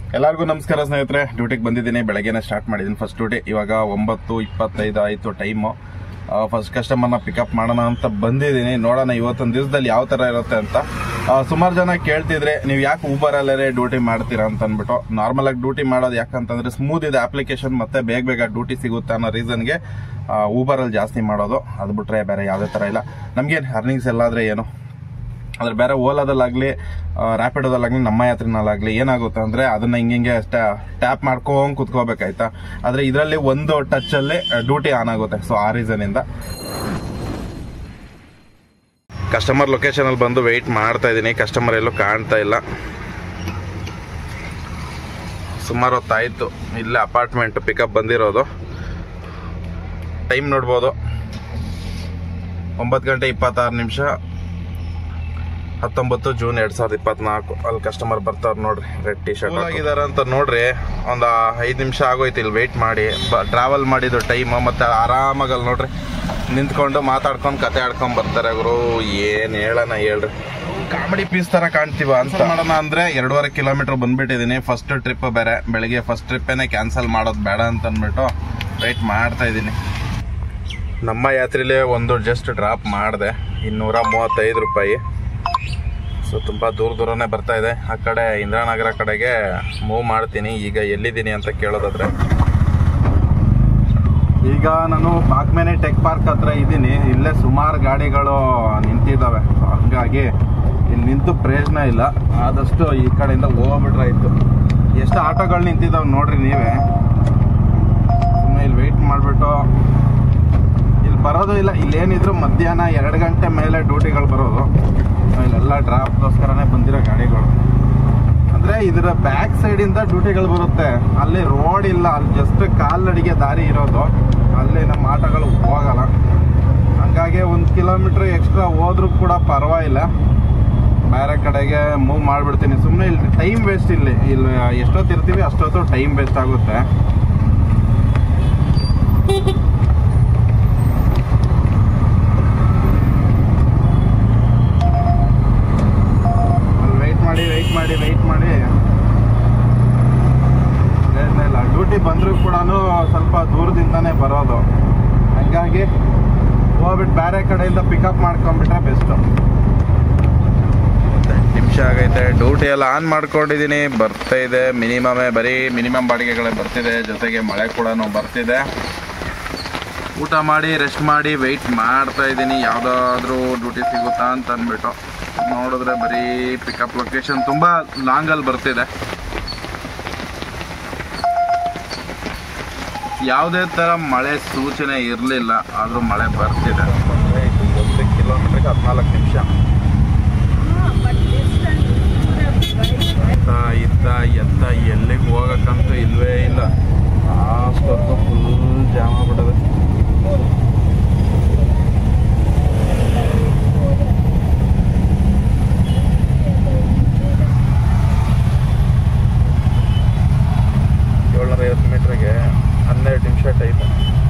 ಎಲ್ಲರಿಗೂ ನಮಸ್ಕಾರ ಸ್ನೇಹಿತರೆ ಡ್ಯೂಟಿಗೆ ಬಂದಿದ್ದೀನಿ ಬೆಳಗ್ಗೆನೆ ಸ್ಟಾರ್ಟ್ ಮಾಡಿದ್ದೀನಿ ಫಸ್ಟ್ ಡ್ಯೂಟಿ ಇವಾಗ ಒಂಬತ್ತು ಇಪ್ಪತ್ತೈದು ಆಯಿತು ಟೈಮು ಫಸ್ಟ್ ಕಸ್ಟಮರ್ನ ಪಿಕಪ್ ಮಾಡೋಣ ಅಂತ ಬಂದಿದ್ದೀನಿ ನೋಡೋಣ ಇವತ್ತೊಂದು ದಿವಸದಲ್ಲಿ ಯಾವ ಥರ ಇರುತ್ತೆ ಅಂತ ಸುಮಾರು ಜನ ಕೇಳ್ತಿದ್ರೆ ನೀವು ಯಾಕೆ ಊಬರಲ್ಲೇ ಡ್ಯೂಟಿ ಮಾಡ್ತೀರಾ ಅಂತ ಅಂದ್ಬಿಟ್ಟು ನಾರ್ಮಲ್ ಆಗಿ ಡ್ಯೂಟಿ ಮಾಡೋದು ಯಾಕಂತಂದ್ರೆ ಸ್ಮೂತ್ ಇದೆ ಅಪ್ಲಿಕೇಶನ್ ಮತ್ತೆ ಬೇಗ ಬೇಗ ಡ್ಯೂಟಿ ಸಿಗುತ್ತೆ ಅನ್ನೋ ರೀಸನ್ಗೆ ಊಬರಲ್ಲಿ ಜಾಸ್ತಿ ಮಾಡೋದು ಅದು ಬಿಟ್ರೆ ಬೇರೆ ಯಾವುದೇ ಥರ ಇಲ್ಲ ನಮಗೆ ಅರ್ನಿಂಗ್ಸ್ ಎಲ್ಲಾದ್ರೆ ಏನು ಆದ್ರೆ ಬೇರೆ ಓಲಾದಲ್ಲಾಗ್ಲಿ ರ್ಯಾಪಿಡೋದಲ್ಲಾಗ್ಲಿ ನಮ್ಮ ಯಾತ್ರಿನಲ್ಲಾಗ್ಲಿ ಏನಾಗುತ್ತೆ ಅಂದ್ರೆ ಅದನ್ನ ಹಿಂಗೆ ಟ್ಯಾಪ್ ಮಾಡ್ಕೊಂಡ್ ಕುತ್ಕೋಬೇಕಾಯ್ತಾ ಆದ್ರೆ ಇದರಲ್ಲಿ ಒಂದು ಟಚ್ ಅಲ್ಲಿ ಡ್ಯೂಟಿ ಆನ್ ಆಗುತ್ತೆ ಸೊ ಆ ರೀಸನ್ ಇಂದ ಕಸ್ಟಮರ್ ಲೊಕೇಶನ್ ಅಲ್ಲಿ ಬಂದು ವೆಯ್ಟ್ ಮಾಡ್ತಾ ಇದ್ದೀನಿ ಕಸ್ಟಮರ್ ಎಲ್ಲೂ ಕಾಣ್ತಾ ಇಲ್ಲ ಸುಮಾರು ಹೊತ್ತಾಯ್ತು ಇಲ್ಲೇ ಅಪಾರ್ಟ್ಮೆಂಟ್ ಪಿಕಪ್ ಬಂದಿರೋದು ಟೈಮ್ ನೋಡ್ಬೋದು ಒಂಬತ್ತು ಗಂಟೆ ಇಪ್ಪತ್ತಾರು ನಿಮಿಷ ಹತ್ತೊಂಬತ್ತು ಜೂನ್ ಎರಡ್ ಸಾವಿರದ ಇಪ್ಪತ್ನಾಲ್ಕು ಅಲ್ಲಿ ಕಸ್ಟಮರ್ ಬರ್ತಾರೆ ನೋಡ್ರಿ ರೆಡ್ ಟಿ ಶರ್ಟ್ ಆಗಿದಾರ ಅಂತ ನೋಡ್ರಿ ಒಂದು ಐದು ನಿಮಿಷ ಆಗೋಯ್ತು ಇಲ್ಲಿ ವೆಯ್ಟ್ ಮಾಡಿ ಟ್ರಾವೆಲ್ ಮಾಡಿದ್ದು ಟೈಮ್ ಮತ್ತೆ ಆರಾಮಾಗಿ ಅಲ್ಲಿ ನೋಡ್ರಿ ನಿಂತ್ಕೊಂಡು ಮಾತಾಡ್ಕೊಂಡು ಕತೆ ಆಡ್ಕೊಂಡ್ ಬರ್ತಾರೆ ಗುರು ಏನ್ ಹೇಳಣ ಹೇಳ್ರಿ ಕಾಮಿಡಿ ಪೀಸ್ ತರ ಕಾಣ್ತೀವ ಅಂತ ಮಾಡೋಣ ಅಂದ್ರೆ ಎರಡೂವರೆ ಕಿಲೋಮೀಟರ್ ಬಂದ್ಬಿಟ್ಟಿದೀನಿ ಫಸ್ಟ್ ಟ್ರಿಪ್ ಬೇರೆ ಬೆಳಿಗ್ಗೆ ಫಸ್ಟ್ ಟ್ರಿಪ್ಪೇನೆ ಕ್ಯಾನ್ಸಲ್ ಮಾಡೋದು ಬೇಡ ಅಂತ ಅಂದ್ಬಿಟ್ಟು ವೆಯ್ಟ್ ಮಾಡ್ತಾ ಇದ್ದೀನಿ ನಮ್ಮ ಯಾತ್ರೆಲೇ ಒಂದು ಜಸ್ಟ್ ಡ್ರಾಪ್ ಮಾಡಿದೆ ಇನ್ನೂರ ಮೂವತ್ತೈದು ರೂಪಾಯಿ ಸೊ ತುಂಬ ದೂರ ದೂರನೇ ಬರ್ತಾ ಇದೆ ಆ ಕಡೆ ಇಂದಿರಾನಗರ ಕಡೆಗೆ ಮೂವ್ ಮಾಡ್ತೀನಿ ಈಗ ಎಲ್ಲಿದ್ದೀನಿ ಅಂತ ಕೇಳೋದಾದ್ರೆ ಈಗ ನಾನು ಬಾಗ್ಮೇನೆ ಟೆಕ್ ಪಾರ್ಕ್ ಹತ್ರ ಇದ್ದೀನಿ ಇಲ್ಲೇ ಸುಮಾರು ಗಾಡಿಗಳು ನಿಂತಿದ್ದಾವೆ So ಹಂಗಾಗಿ ಇಲ್ಲಿ ನಿಂತು ಪ್ರಯೋಜನ ಇಲ್ಲ ಆದಷ್ಟು ಈ ಕಡೆಯಿಂದ ಹೋಗ್ಬಿಟ್ರೆ ಆಯ್ತು ಎಷ್ಟು ಆಟೋಗಳು ನಿಂತಿದ್ದಾವೆ ನೋಡ್ರಿ ನೀವೇ ಸುಮ್ಮನೆ ಇಲ್ಲಿ ವೆಯ್ಟ್ ಮಾಡಿಬಿಟ್ಟು ಇಲ್ಲಿ ಬರೋದು ಇಲ್ಲ ಇಲ್ಲೇನಿದ್ರು ಮಧ್ಯಾಹ್ನ ಎರಡು ಗಂಟೆ ಮೇಲೆ ಡ್ಯೂಟಿಗಳು ಬರೋದು ಇಲ್ಲೆಲ್ಲ ಡ್ರಾಪ್ಗೋಸ್ಕರನೇ ಬಂದಿರೋ ಗಾಡಿಗಳು ಅಂದ್ರೆ ಇದರ ಬ್ಯಾಕ್ ಸೈಡ್ ಇಂದ ಡ್ಯೂಟಿಗಳು ಬರುತ್ತೆ ಅಲ್ಲಿ ರೋಡ್ ಇಲ್ಲ ಅಲ್ಲಿ ಜಸ್ಟ್ ಕಾಲ್ನಡಿಗೆ ದಾರಿ ಇರೋದು ಅಲ್ಲಿ ನಮ್ಮ ಆಟೋಗಳು ಹೋಗಲ್ಲ ಹಂಗಾಗಿ ಒಂದು ಕಿಲೋಮೀಟರ್ ಎಕ್ಸ್ಟ್ರಾ ಹೋದ್ರೂ ಕೂಡ ಪರವಾಗಿಲ್ಲ ಬೇರೆ ಕಡೆಗೆ ಮೂವ್ ಮಾಡ್ಬಿಡ್ತೀನಿ ಸುಮ್ಮನೆ ಇಲ್ಲಿ ಟೈಮ್ ವೇಸ್ಟ್ ಇಲ್ಲಿ ಇಲ್ಲಿ ಎಷ್ಟೊತ್ತು ಇರ್ತೀವಿ ಅಷ್ಟೊತ್ತು ಟೈಮ್ ವೇಸ್ಟ್ ಆಗುತ್ತೆ ವೆಯ್ಟ್ ಮಾಡಿ ವೆಯ್ಟ್ ಮಾಡಿ ವೆಯ್ಟ್ ಮಾಡಿ ಪ್ರಯೋಜನ ಇಲ್ಲ ಡ್ಯೂಟಿ ಬಂದರೂ ಕೂಡ ಸ್ವಲ್ಪ ದೂರದಿಂದನೇ ಬರೋದು ಹಂಗಾಗಿ ಹೋಗ್ಬಿಟ್ಟು ಬೇರೆ ಕಡೆಯಿಂದ ಪಿಕಪ್ ಮಾಡ್ಕೊಂಡ್ಬಿಟ್ರೆ ಬೆಸ್ಟು ನಿಮಿಷ ಆಗೈತೆ ಡ್ಯೂಟಿ ಎಲ್ಲ ಆನ್ ಮಾಡ್ಕೊಂಡಿದ್ದೀನಿ ಬರ್ತಾ ಇದೆ ಮಿನಿಮಮೇ ಬರೀ ಮಿನಿಮಮ್ ಬಾಡಿಗೆಗಳೇ ಬರ್ತಿದೆ ಜೊತೆಗೆ ಮಳೆ ಕೂಡ ಬರ್ತಿದೆ ಊಟ ಮಾಡಿ ರೆಸ್ಟ್ ಮಾಡಿ ವೆಯ್ಟ್ ಮಾಡ್ತಾ ಇದ್ದೀನಿ ಯಾವುದಾದ್ರೂ ಡ್ಯೂಟಿ ಸಿಗುತ್ತಾ ಅಂತ ಅಂದ್ಬಿಟ್ಟು ನೋಡಿದ್ರೆ ಬರೀ ಪಿಕಪ್ ಲೊಕೇಶನ್ ತುಂಬ ಲಾಂಗಲ್ಲಿ ಬರ್ತಿದೆ ಯಾವುದೇ ಥರ ಮಳೆ ಸೂಚನೆ ಇರಲಿಲ್ಲ ಆದರೂ ಮಳೆ ಬರ್ತಿದೆ ಒಂದು ಕಿಲೋಮೀಟ್ರಿಗೆ ಹದಿನಾಲ್ಕು ನಿಮಿಷ ಇತ್ತ ಇತ್ತ ಎತ್ತ ಎಲ್ಲಿಗೆ ಹೋಗಕ್ಕಂತೂ ಇಲ್ವೇ ಇಲ್ಲ ಅಷ್ಟೊತ್ತು ಫುಲ್ ಜಾಮ್ ಆಗ್ಬಿಟ್ಟದೆ ಏಳ್ನೂರ ಐವತ್ತು ಮೀಟ್ರಿಗೆ ಹನ್ನೆರಡು ನಿಮಿಷ ಟೈಮ್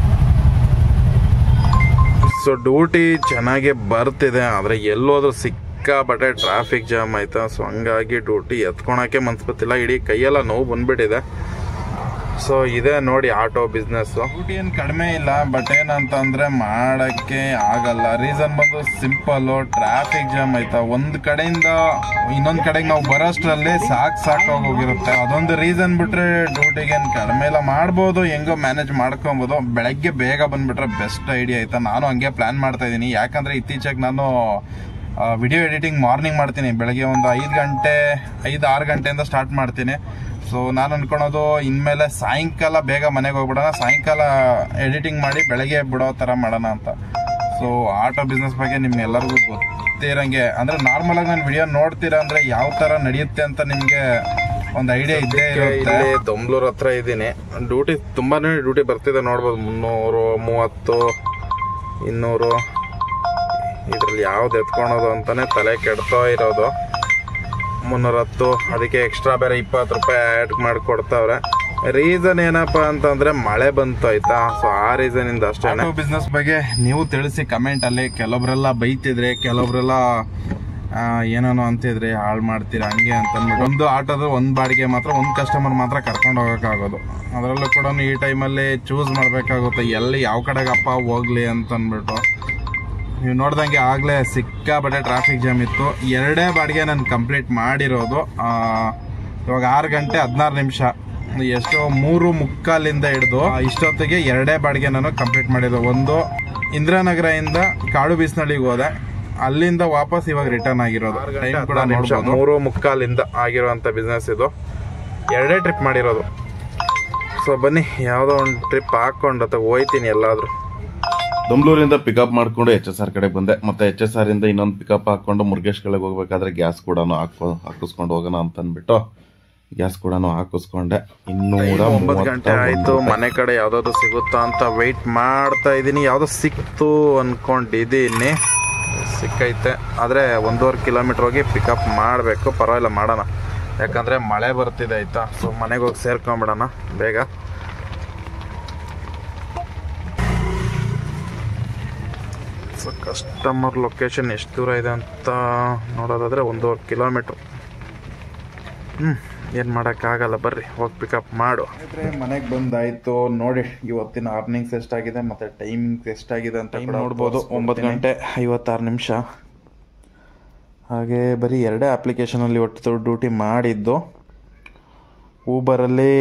ಸೊ ಡ್ಯೂಟಿ ಚೆನ್ನಾಗೆ ಬರ್ತಿದೆ ಆದರೆ ಎಲ್ಲೋದ್ರೂ ಸಿಕ್ಕಾಪಟ್ಟೆ ಟ್ರಾಫಿಕ್ ಜಾಮ್ ಆಯ್ತಾ ಸೊ ಹಂಗಾಗಿ ಡ್ಯೂಟಿ ಎತ್ಕೊಳಕ್ಕೆ ಮನ್ಸು ಬರ್ತಿಲ್ಲ ಇಡೀ ಕೈಯೆಲ್ಲ ನೋವು ಬಂದ್ಬಿಟ್ಟಿದೆ ಸೊ ಇದೇ ನೋಡಿ ಆಟೋ ಬಿಸ್ನೆಸ್ ಡ್ಯೂಟಿ ಏನು ಕಡಿಮೆ ಇಲ್ಲ ಬಟ್ ಏನಂತಂದ್ರೆ ಮಾಡಕ್ಕೆ ಆಗಲ್ಲ ರೀಸನ್ ಬಂದು ಸಿಂಪಲ್ ಟ್ರಾಫಿಕ್ ಜಾಮ್ ಆಯ್ತಾ ಒಂದ್ ಕಡೆಯಿಂದ ಇನ್ನೊಂದ್ ಕಡೆಗೆ ನಾವು ಬರೋಷ್ಟ್ರಲ್ಲಿ ಸಾಕ್ ಸಾಕಾಗಿ ಹೋಗಿರುತ್ತೆ ಅದೊಂದು ರೀಸನ್ ಬಿಟ್ರೆ ಡ್ಯೂಟಿಗೆ ಏನು ಕಡಿಮೆ ಇಲ್ಲ ಮಾಡ್ಬೋದು ಹೆಂಗೋ ಮ್ಯಾನೇಜ್ ಮಾಡ್ಕೊಬೋದು ಬೆಳಗ್ಗೆ ಬೇಗ ಬಂದ್ಬಿಟ್ರೆ ಬೆಸ್ಟ್ ಐಡಿಯಾ ಆಯ್ತಾ ನಾನು ಹಂಗೆ ಪ್ಲಾನ್ ಮಾಡ್ತಾ ಇದ್ದೀನಿ ಯಾಕಂದ್ರೆ ಇತ್ತೀಚೆಗೆ ನಾನು ವಿಡಿಯೋ ಎಡಿಟಿಂಗ್ ಮಾರ್ನಿಂಗ್ ಮಾಡ್ತೀನಿ ಬೆಳಗ್ಗೆ ಒಂದು ಐದು ಗಂಟೆ ಐದು ಆರು ಗಂಟೆಯಿಂದ ಸ್ಟಾರ್ಟ್ ಮಾಡ್ತೀನಿ ಸೊ ನಾನು ಅನ್ಕೊಳೋದು ಇನ್ಮೇಲೆ ಸಾಯಂಕಾಲ ಬೇಗ ಮನೆಗೆ ಹೋಗ್ಬಿಡೋಣ ಸಾಯಂಕಾಲ ಎಡಿಟಿಂಗ್ ಮಾಡಿ ಬೆಳಗ್ಗೆ ಬಿಡೋ ಥರ ಮಾಡೋಣ ಅಂತ ಸೊ ಆಟೋ ಬಿಸ್ನೆಸ್ ಬಗ್ಗೆ ನಿಮ್ಗೆ ಎಲ್ಲರಿಗೂ ಗೊತ್ತಿರಂಗೆ ಅಂದ್ರೆ ನಾರ್ಮಲ್ ಆಗಿ ನಾನು ವಿಡಿಯೋ ನೋಡ್ತೀರಾ ಅಂದ್ರೆ ಯಾವ ತರ ನಡೆಯುತ್ತೆ ಅಂತ ನಿಮ್ಗೆ ಒಂದು ಐಡಿಯಾ ಇದ್ದೇ ಇರುತ್ತೆ ದೊಂಬ್ಳೂರ್ ಹತ್ರ ಇದ್ದೀನಿ ಡ್ಯೂಟಿ ತುಂಬಾನೇ ಡ್ಯೂಟಿ ಬರ್ತಿದೆ ನೋಡ್ಬೋದು ಮುನ್ನೂರು ಮೂವತ್ತು ಇನ್ನೂರು ಇದ್ರಲ್ಲಿ ಯಾವ್ದು ಎತ್ಕೊಳೋದು ಅಂತಾನೆ ತಲೆ ಕೆಡ್ತಾ ಇರೋದು ಮುನ್ನೂರ ಹತ್ತು ಅದಕ್ಕೆ ಎಕ್ಸ್ಟ್ರಾ ಬೇರೆ ಇಪ್ಪತ್ತು ರೂಪಾಯಿ ಆ್ಯಡ್ ಮಾಡಿ ಕೊಡ್ತಾವ್ರೆ ರೀಸನ್ ಏನಪ್ಪಾ ಅಂತಂದ್ರೆ ಮಳೆ ಬಂತು ಆಯ್ತಾ ಸೊ ಆ ರೀಸನ್ ಇಂದ ಅಷ್ಟೇ ಬಿಸ್ನೆಸ್ ಬಗ್ಗೆ ನೀವು ತಿಳಿಸಿ ಕಮೆಂಟ್ ಅಲ್ಲಿ ಕೆಲವರೆಲ್ಲ ಬೈತಿದ್ರೆ ಕೆಲವರೆಲ್ಲ ಏನೇನೋ ಅಂತಿದ್ರಿ ಹಾಳು ಮಾಡ್ತೀರಾ ಹಂಗೆ ಅಂತ ಅಂದ್ಬಿಟ್ಟು ಒಂದು ಆಟೋದ ಒಂದು ಬಾಡಿಗೆ ಮಾತ್ರ ಒಂದು ಕಸ್ಟಮರ್ ಮಾತ್ರ ಕರ್ಕೊಂಡು ಹೋಗೋಕ್ಕಾಗೋದು ಅದರಲ್ಲೂ ಕೂಡ ಈ ಟೈಮಲ್ಲಿ ಚೂಸ್ ಮಾಡಬೇಕಾಗುತ್ತೆ ಎಲ್ಲಿ ಯಾವ ಕಡೆಗೆ ಅಪ್ಪ ಹೋಗ್ಲಿ ಅಂತ ಅಂದ್ಬಿಟ್ಟು ನೀವು ನೋಡ್ದಂಗೆ ಆಗಲೇ ಸಿಕ್ಕಾಪಟ್ಟೆ ಟ್ರಾಫಿಕ್ ಜಾಮ್ ಇತ್ತು ಎರಡೇ ಬಾಡಿಗೆ ನಾನು ಕಂಪ್ಲೀಟ್ ಮಾಡಿರೋದು ಆ, ಇವಾಗ ಆರು ಗಂಟೆ ಹದಿನಾರು ನಿಮಿಷ ಎಷ್ಟೋ ಮೂರು ಮುಕ್ಕಾಲಿಂದ ಹಿಡಿದು ಇಷ್ಟೊತ್ತಿಗೆ ಎರಡೇ ಬಾಡಿಗೆ ನಾನು ಕಂಪ್ಲೀಟ್ ಮಾಡಿದ್ದು ಒಂದು ಇಂದಿರಾನಗರದಿಂದ ಕಾಡು ಬೀಸ್ನಳ್ಳಿಗೆ ಹೋದೆ ಅಲ್ಲಿಂದ ವಾಪಸ್ ಇವಾಗ ರಿಟರ್ನ್ ಆಗಿರೋದು ಟೈಮ್ ಕೂಡ ನೋಡ್ಬೋದು. ಮೂರು ಮುಕ್ಕಾಲಿಂದ ಆಗಿರುವಂತ ಬಿಸ್ನೆಸ್ ಇದು ಎರಡೇ ಟ್ರಿಪ್ ಮಾಡಿರೋದು ಸೊ ಬನ್ನಿ ಯಾವುದೋ ಒಂದು ಟ್ರಿಪ್ ಹಾಕೊಂಡು ಅಥವಾ ಹೋಯ್ತೀನಿ ಎಲ್ಲಾದ್ರೂ ದೊಂಬ್ಳೂರಿಂದ ಪಿಕಪ್ ಮಾಡ್ಕೊಂಡು ಎಚ್ ಎಸ್ ಆರ್ ಕಡೆ ಬಂದೆ ಮತ್ತೆ ಎಚ್ ಎಸ್ ಆರ್ ಇಂದ ಇನ್ನೊಂದು ಪಿಕಪ್ ಹಾಕೊಂಡು ಮುರುಗೇಶ್ ಕೆಳಗೆ ಹೋಗ್ಬೇಕಾದ್ರೆ ಗ್ಯಾಸ್ ಕೂಡ ಹಾಕೋ ಹಾಕಿಸ್ಕೊಂಡು ಹೋಗೋಣ ಅಂತ ಅಂದ್ಬಿಟ್ಟು ಗ್ಯಾಸ್ ಕೂಡ ಹಾಕಿಸ್ಕೊಂಡೆ ಇನ್ನೂರ ಒಂಬತ್ತು ಗಂಟೆ ಆಯ್ತು ಮನೆ ಕಡೆ ಯಾವ್ದಾದ್ರು ಸಿಗುತ್ತಾ ಅಂತ ವೆಯ್ಟ್ ಮಾಡ್ತಾ ಇದ್ದೀನಿ ಯಾವ್ದೋ ಸಿಕ್ತು ಅನ್ಕೊಂಡಿದ್ದೀನಿ ಸಿಕ್ಕೈತೆ ಆದ್ರೆ ಒಂದೂವರೆ ಕಿಲೋಮೀಟರ್ ಹೋಗಿ ಪಿಕಪ್ ಮಾಡಬೇಕು ಪರವಾಗಿಲ್ಲ ಮಾಡೋಣ ಯಾಕಂದ್ರೆ ಮಳೆ ಬರ್ತಿದೆ ಆಯ್ತಾ ಸೊ ಮನೆಗೆ ಹೋಗಿ ಸೇರ್ಕೊಂಬಿಡೋಣ ಬೇಗ ಸೊ ಕಸ್ಟಮರ್ ಲೊಕೇಶನ್ ಎಷ್ಟು ದೂರ ಇದೆ ಅಂತ ನೋಡೋದಾದ್ರೆ ಒಂದೂವರೆ ಕಿಲೋಮೀಟ್ರ್ ಹ್ಞೂ ಏನು ಮಾಡೋಕ್ಕಾಗಲ್ಲ ಬರ್ರಿ ಹೋಗಿ ಪಿಕಪ್ ಮಾಡು ಮನೆಗೆ ಬಂದಾಯ್ತು ನೋಡಿ ಇವತ್ತಿನ ಅರ್ನಿಂಗ್ಸ್ ಎಷ್ಟಾಗಿದೆ ಮತ್ತು ಟೈಮಿಂಗ್ಸ್ ಎಷ್ಟಾಗಿದೆ ಅಂತ ಕೂಡ ನೋಡ್ಬೋದು ಒಂಬತ್ತು ಗಂಟೆ ಐವತ್ತಾರು ನಿಮಿಷ ಹಾಗೆ ಬರೀ ಎರಡೇ ಅಪ್ಲಿಕೇಶನಲ್ಲಿ ಒಟ್ಟು ಡ್ಯೂಟಿ ಮಾಡಿದ್ದು ಊಬರಲ್ಲಿ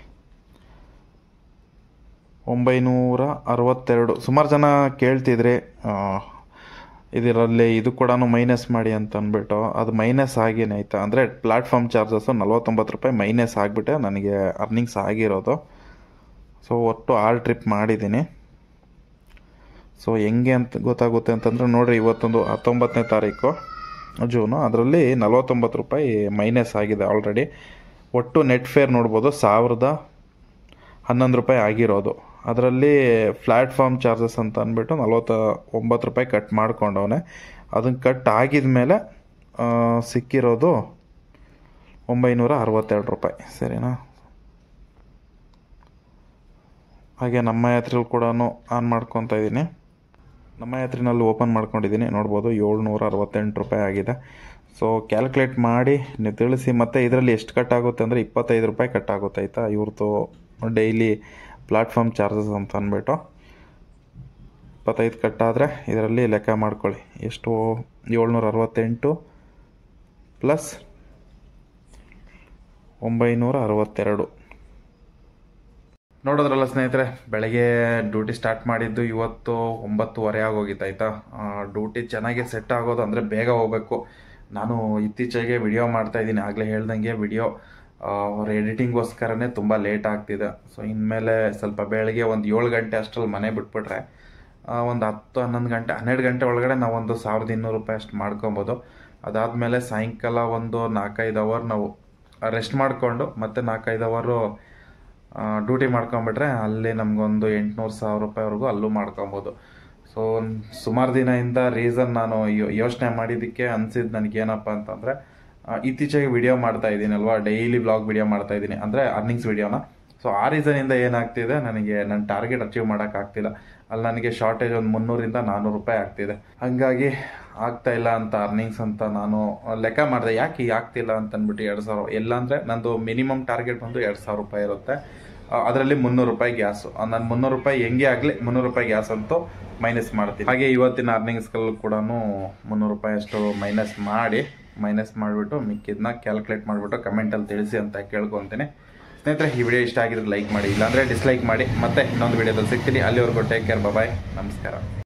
ಒಂಬೈನೂರ ಅರವತ್ತೆರಡು ಸುಮಾರು ಜನ ಕೇಳ್ತಿದ್ರಿ ಆ, ಇದರಲ್ಲಿ ಇದು ಕೂಡ ಮೈನಸ್ ಮಾಡಿ ಅಂತ ಅಂದ್ಬಿಟ್ಟು ಅದು ಮೈನಸ್ ಆಗೇನೆ ಆಯ್ತಾ ಅಂದರೆ ಪ್ಲಾಟ್ಫಾರ್ಮ್ ಚಾರ್ಜಸ್ಸು ನಲ್ವತ್ತೊಂಬತ್ತು ರೂಪಾಯಿ ಮೈನಸ್ ಆಗಿಬಿಟ್ಟೆ ನನಗೆ ಅರ್ನಿಂಗ್ಸ್ ಆಗಿರೋದು ಸೊ ಒಟ್ಟು ಆರು ಟ್ರಿಪ್ ಮಾಡಿದ್ದೀನಿ ಸೊ ಹೆಂಗೆ ಅಂತ ಗೊತ್ತಾಗುತ್ತೆ ಅಂತಂದರೆ ನೋಡಿರಿ ಇವತ್ತೊಂದು ಹತ್ತೊಂಬತ್ತನೇ ತಾರೀಕು ಜೂನು ಅದರಲ್ಲಿ ನಲ್ವತ್ತೊಂಬತ್ತು ರೂಪಾಯಿ ಮೈನಸ್ ಆಗಿದೆ ಆಲ್ರೆಡಿ ಒಟ್ಟು ನೆಟ್ ಫೇರ್ ನೋಡ್ಬೋದು ಸಾವಿರದ ಹನ್ನೊಂದು ರೂಪಾಯಿ ಆಗಿರೋದು ಅದರಲ್ಲಿ ಪ್ಲ್ಯಾಟ್ಫಾರ್ಮ್ ಚಾರ್ಜಸ್ ಅಂತ ಅಂದ್ಬಿಟ್ಟು ನಲ್ವತ್ತ ಒಂಬತ್ತು ರೂಪಾಯಿ ಕಟ್ ಮಾಡ್ಕೊಂಡವನೆ ಅದನ್ನು ಕಟ್ ಆಗಿದ ಮೇಲೆ ಸಿಕ್ಕಿರೋದು ಒಂಬೈನೂರ ಅರವತ್ತೆರಡು ರೂಪಾಯಿ ಸರಿನಾ ಹಾಗೆ ನಮ್ಮ ಯಾತ್ರೆಯಲ್ಲಿ ಕೂಡ ಆನ್ ಮಾಡ್ಕೊತಾ ಇದ್ದೀನಿ ನಮ್ಮ ಯಾತ್ರೆನಲ್ಲಿ ಓಪನ್ ಮಾಡ್ಕೊಂಡಿದ್ದೀನಿ ನೋಡ್ಬೋದು ಏಳ್ನೂರ ಅರವತ್ತೆಂಟು ರೂಪಾಯಿ ಆಗಿದೆ ಸೊ ಕ್ಯಾಲ್ಕುಲೇಟ್ ಮಾಡಿ ನೀವು ತಿಳಿಸಿ ಮತ್ತು ಇದರಲ್ಲಿ ಎಷ್ಟು ಕಟ್ ಆಗುತ್ತೆ ಅಂದರೆ ಇಪ್ಪತ್ತೈದು ರೂಪಾಯಿ ಕಟ್ ಆಗುತ್ತೆ ಆಯಿತಾ ಇವ್ರದ್ದು ಡೈಲಿ ಪ್ಲಾಟ್ಫಾರ್ಮ್ ಚಾರ್ಜಸ್ ಅಂತ ಅಂದ್ಬಿಟ್ಟು ಇಪ್ಪತ್ತೈದು ಕಟ್ಟಾದರೆ ಇದರಲ್ಲಿ ಲೆಕ್ಕ ಮಾಡ್ಕೊಳ್ಳಿ ಎಷ್ಟು ಏಳ್ನೂರ ಅರವತ್ತೆಂಟು ಪ್ಲಸ್ ಒಂಬೈನೂರ ಅರವತ್ತೆರಡು ನೋಡೋದ್ರಲ್ಲ ಸ್ನೇಹಿತರೆ ಬೆಳಗ್ಗೆ ಡ್ಯೂಟಿ ಸ್ಟಾರ್ಟ್ ಮಾಡಿದ್ದು ಇವತ್ತು ಒಂಬತ್ತುವರೆ ಆಗೋಗಿತ್ತು ಆಯಿತಾ ಡ್ಯೂಟಿ ಚೆನ್ನಾಗಿ ಸೆಟ್ ಆಗೋದು ಅಂದರೆ ಬೇಗ ಹೋಗಬೇಕು ನಾನು ಇತ್ತೀಚೆಗೆ ವಿಡಿಯೋ ಮಾಡ್ತಾ ಇದ್ದೀನಿ ಆಗಲೇ ಹೇಳ್ದಂಗೆ ವಿಡಿಯೋ ಅವ್ರ ಎಡಿಟಿಂಗೋಸ್ಕರನೇ ತುಂಬ ಲೇಟ್ ಆಗ್ತಿದೆ ಸೊ ಇನ್ಮೇಲೆ ಸ್ವಲ್ಪ ಬೆಳಗ್ಗೆ ಒಂದು ಏಳು ಗಂಟೆ ಅಷ್ಟರಲ್ಲಿ ಮನೆ ಬಿಟ್ಬಿಟ್ರೆ ಒಂದು ಹತ್ತು ಹನ್ನೊಂದು ಗಂಟೆ ಹನ್ನೆರಡು ಗಂಟೆ ಒಳಗಡೆ ನಾವು ಒಂದು ಸಾವಿರದ ಇನ್ನೂರು ರೂಪಾಯಿ ಅಷ್ಟು ಮಾಡ್ಕೊಬೋದು ಅದಾದಮೇಲೆ ಸಾಯಂಕಾಲ ಒಂದು ನಾಲ್ಕೈದು ಅವರ್ ನಾವು ರೆಸ್ಟ್ ಮಾಡಿಕೊಂಡು ಮತ್ತೆ ನಾಲ್ಕೈದು ಅವರು ಡ್ಯೂಟಿ ಮಾಡ್ಕೊಂಬಿಟ್ರೆ ಅಲ್ಲಿ ನಮಗೊಂದು ಎಂಟುನೂರು ಸಾವಿರ ರೂಪಾಯಿವರೆಗೂ ಅಲ್ಲೂ ಮಾಡ್ಕೊಬೋದು ಸೊ ಸುಮಾರು ದಿನದಿಂದ ರೀಸನ್ ನಾನು ಯೋಚನೆ ಮಾಡಿದ್ದಕ್ಕೆ ಅನಿಸಿದ್ದು ನನಗೇನಪ್ಪ ಅಂತಂದರೆ ಇತ್ತೀಚೆಗೆ ವಿಡಿಯೋ ಮಾಡ್ತಾ ಇದ್ದೀನಲ್ವಾ ಡೈಲಿ ಬ್ಲಾಗ್ ವಿಡಿಯೋ ಮಾಡ್ತಾ ಇದ್ದೀನಿ ಅಂದರೆ ಅರ್ನಿಂಗ್ಸ್ ವಿಡಿಯೋನ ಸೊ ಆ ರೀಸನಿಂದ ಏನಾಗ್ತಿದೆ ನನಗೆ ನನ್ನ ಟಾರ್ಗೆಟ್ ಅಚೀವ್ ಮಾಡೋಕ್ಕಾಗ್ತಿಲ್ಲ ಅಲ್ಲಿ ನನಗೆ ಶಾರ್ಟೇಜ್ ಒಂದು ಮುನ್ನೂರಿಂದ ನಾನ್ನೂರು ರೂಪಾಯಿ ಆಗ್ತಿದೆ ಹಾಗಾಗಿ ಆಗ್ತಾ ಇಲ್ಲ ಅಂತ ಅರ್ನಿಂಗ್ಸ್ ಅಂತ ನಾನು ಲೆಕ್ಕ ಮಾಡಿದೆ ಯಾಕೆ ಈಗ ಆಗ್ತಿಲ್ಲ ಅಂತ ಅಂದ್ಬಿಟ್ಟು ಎರಡು ಸಾವಿರ ಎಲ್ಲ ಅಂದರೆ ನಂದು ಮಿನಿಮಮ್ ಟಾರ್ಗೆಟ್ ಬಂದು ಎರಡು ಸಾವಿರ ರೂಪಾಯಿ ಇರುತ್ತೆ ಅದರಲ್ಲಿ ಮುನ್ನೂರು ರೂಪಾಯಿ ಗ್ಯಾಸು ನಾನು ಮುನ್ನೂರು ರೂಪಾಯಿ ಹೆಂಗೆ ಆಗಲಿ ಮುನ್ನೂರು ರೂಪಾಯಿ ಗ್ಯಾಸ್ ಅಂತೂ ಮೈನಸ್ ಮಾಡ್ತೀನಿ ಹಾಗೆ ಇವತ್ತಿನ ಅರ್ನಿಂಗ್ಸ್ಗಳು ಕೂಡ ಮುನ್ನೂರು ರೂಪಾಯಿ ಅಷ್ಟು ಮೈನಸ್ ಮಾಡಿ ಮೈನಸ್ ಮಾಡಿಬಿಟ್ಟು ಮಿಕ್ಕಿದ್ನ ಕ್ಯಾಲ್ಕುಲೇಟ್ ಮಾಡಿಬಿಟ್ಟು ಕಮೆಂಟಲ್ಲಿ ತಿಳಿಸಿ ಅಂತ ಕೇಳ್ಕೊತೀನಿ ಸ್ನೇಹಿತರೆ ಈ ವಿಡಿಯೋ ಇಷ್ಟ ಆಗಿದ್ರೆ ಲೈಕ್ ಮಾಡಿ ಇಲ್ಲಾಂದರೆ ಡಿಸ್ಲೈಕ್ ಮಾಡಿ ಮತ್ತೆ ಇನ್ನೊಂದು ವಿಡಿಯೋದಲ್ಲಿ ಸಿಗ್ತೀನಿ ಅಲ್ಲಿವರೆಗೂ ಟೇಕ್ ಕೇರ್ ಬಾಯ್ ನಮಸ್ಕಾರ